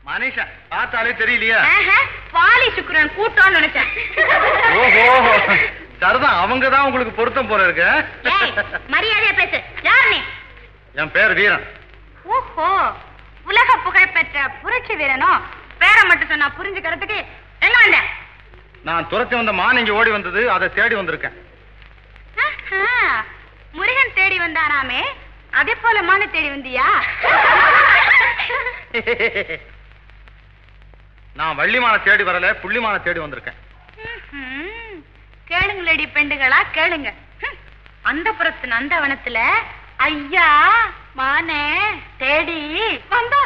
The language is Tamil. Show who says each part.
Speaker 1: மனுஷன் பார்த்தாலே தெரியலையா
Speaker 2: ஆஹா, வாலி சுக்கிரன் கூட்டம்னு நினைச்சேன்
Speaker 1: ஓஹோ சரிதான் அவங்க தான் உங்களுக்கு பொருத்தம் போல இருக்கு
Speaker 2: ஏய், மரியாதையா பேசு யார் நீ
Speaker 1: என் பேர் வீரன்
Speaker 2: ஓஹோ உலக புகழ்பெற்ற புரட்சி வீரனோ பேரை மட்டும் சொன்னா புரிஞ்சுக்கிறதுக்கு எங்க வந்த
Speaker 1: நான் துரத்தி வந்த மான் இங்க ஓடி வந்தது அதை தேடி வந்திருக்கேன்
Speaker 2: ஆஹா, முருகன் தேடி வந்தானாமே அதே போல மான தேடி வந்தியா
Speaker 1: நான் வள்ளிமான தேடி வரல புள்ளிமான தேடி வந்திருக்கேன்
Speaker 2: ம்ஹும். கேளுங்களேடி பெண்டுகளா கேளுங்க ஹம். அந்த புறத்து நந்தவனத்துல ஐயா மானே தேடி வந்தா